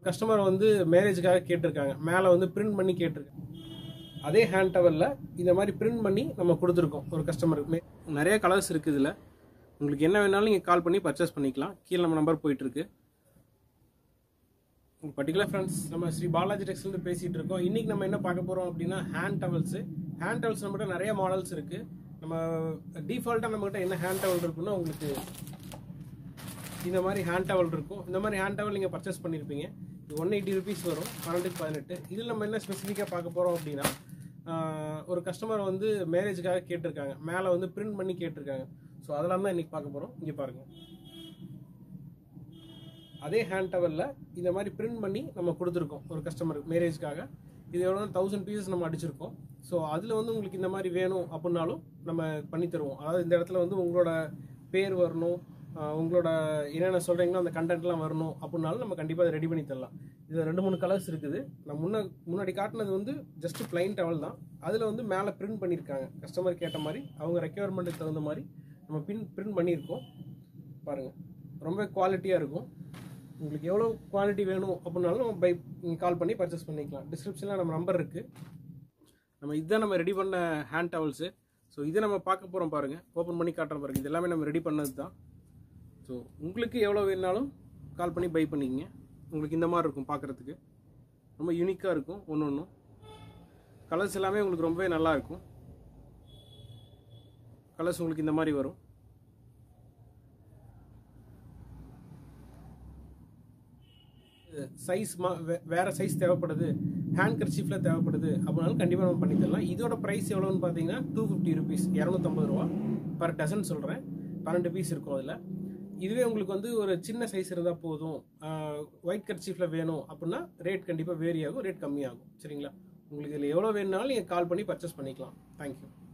customer வந்து மேரேஜுக்காக கேட்டிருக்காங்க மேலே வந்து பிரிண்ட் பண்ணி கேட்டிருக்காங்க அதே ஹேண்ட் டவலில் இந்த மாதிரி பிரிண்ட் பண்ணி நம்ம கொடுத்துருக்கோம் ஒரு கஸ்டமருக்கு நிறைய கலர்ஸ் இருக்குது இதில் உங்களுக்கு என்ன வேணாலும் நீங்கள் கால் பண்ணி பர்ச்சேஸ் பண்ணிக்கலாம் கீழே நம்ம நம்பர் போயிட்டுருக்கு பர்டிகுலர் ஃப்ரெண்ட்ஸ் நம்ம ஸ்ரீ பாலாஜி டெக்ஸ்லேருந்து பேசிகிட்டு இருக்கோம் இன்றைக்கி நம்ம என்ன பார்க்க போகிறோம் அப்படின்னா ஹேண்ட் டவல்ஸு ஹேண்ட் டவல்ஸ் நம்மகிட்ட நிறைய மாடல்ஸ் இருக்குது நம்ம டிஃபால்ட்டாக நம்மகிட்ட என்ன ஹேண்ட் டவல் இருக்குன்னா உங்களுக்கு இந்த மாதிரி ஹேண்ட் டவல் இருக்கும் இந்த மாதிரி ஹேண்ட் டவல் நீங்கள் பர்ச்சேஸ் பண்ணியிருப்பீங்க இது ஒன் எயிட்டி ருபீஸ் வரும் பன்னெண்டுக்கு பதினெட்டு இதில் நம்ம என்ன ஸ்பெசிஃபிக்காக பார்க்க போகிறோம் அப்படின்னா ஆஹ், ஒரு கஸ்டமர் வந்து மேரேஜுக்காக கேட்டிருக்காங்க மேலே வந்து பிரிண்ட் பண்ணி கேட்டிருக்காங்க ஸோ அதெல்லாம் தான் இன்றைக்கி பார்க்க போகிறோம் இங்கே பாருங்கள் அதே ஹேண்ட் டவலில் இந்த மாதிரி பிரிண்ட் பண்ணி நம்ம கொடுத்துருக்கோம் ஒரு கஸ்டமருக்கு மேரேஜ்க்காக இது எவ்வளோ தௌசண்ட் பீசஸ் நம்ம அடிச்சிருக்கோம் ஸோ அதில் வந்து உங்களுக்கு இந்த மாதிரி வேணும் அப்படின்னாலும் நம்ம பண்ணி தருவோம் அதாவது இந்த இடத்துல வந்து உங்களோட பேர் வரணும் ஆஹ் உங்களோட என்னென்ன சொல்கிறீங்களோ அந்த கண்டென்ட்லாம் வரணும் அப்படின்னாலும் நம்ம கண்டிப்பாக அதை ரெடி பண்ணி தரலாம் இதில் ரெண்டு மூணு கலர்ஸ் இருக்குது நான் முன்ன முன்னாடி காட்டினது வந்து ஜஸ்ட் பிளைன் டவல் தான் அதில் வந்து மேலே பிரிண்ட் பண்ணியிருக்காங்க கஸ்டமர் கேட்ட மாதிரி அவங்க ரெக்யர்மெண்ட்டுக்கு தகுந்த மாதிரி நம்ம பின் பிரிண்ட் பண்ணியிருக்கோம் பாருங்கள் ரொம்ப குவாலிட்டியாக இருக்கும் உங்களுக்கு எவ்வளோ குவாலிட்டி வேணும் அப்படின்னாலும் நம்ம பை கால் பண்ணி பர்ச்சேஸ் பண்ணிக்கலாம் டிஸ்கிரிப்ஷனில் நம்ம நம்பர் இருக்குது நம்ம இதுதான் நம்ம ரெடி பண்ண ஹேண்ட் டவல்ஸு ஸோ இதை நம்ம பார்க்க போகிறோம் பாருங்கள் ஓப்பன் பண்ணி காட்டுறோம் பாருங்கள் இது எல்லாமே நம்ம ரெடி பண்ணது தான் ஸோ உங்களுக்கு எவ்வளோ வேணுனாலும் கால் பண்ணி பை பண்ணிக்கங்க உங்களுக்கு இந்த மாதிரி இருக்கும் பார்க்குறதுக்கு ரொம்ப யூனிக்காக இருக்கும் ஒன்று ஒன்றும் கலர்ஸ் எல்லாமே உங்களுக்கு ரொம்பவே நல்லா இருக்கும் கலர்ஸ் உங்களுக்கு இந்த மாதிரி வரும் சைஸ் மா வே- வேற சைஸ் தேவைப்படுது ஹேண்ட் கர்ச்சீஃபில் தேவைப்படுது அப்படின்னாலும் கண்டிப்பாக நம்ம பண்ணி தரலாம் இதோட ப்ரைஸ் எவ்வளோன்னு பார்த்தீங்கன்னா டூ ஃபிஃப்டி ருபீஸ் இரநூத்தம்பது ரூபா பர் டசன் சொல்கிறேன் பன்னெண்டு பீஸ் இருக்கும் அதில் இதுவே உங்களுக்கு வந்து ஒரு சின்ன சைஸ் இருந்தால் போதும் ஒயிட் கர்ச்சீஃபில் வேணும் அப்படின்னா ரேட் கண்டிப்பாக வேரி ஆகும் ரேட் கம்மியாகும் சரிங்களா உங்களுக்கு இதில் எவ்வளோ வேணுனாலும் நீங்கள் கால் பண்ணி பர்ச்சேஸ் பண்ணிக்கலாம் தேங்க்யூ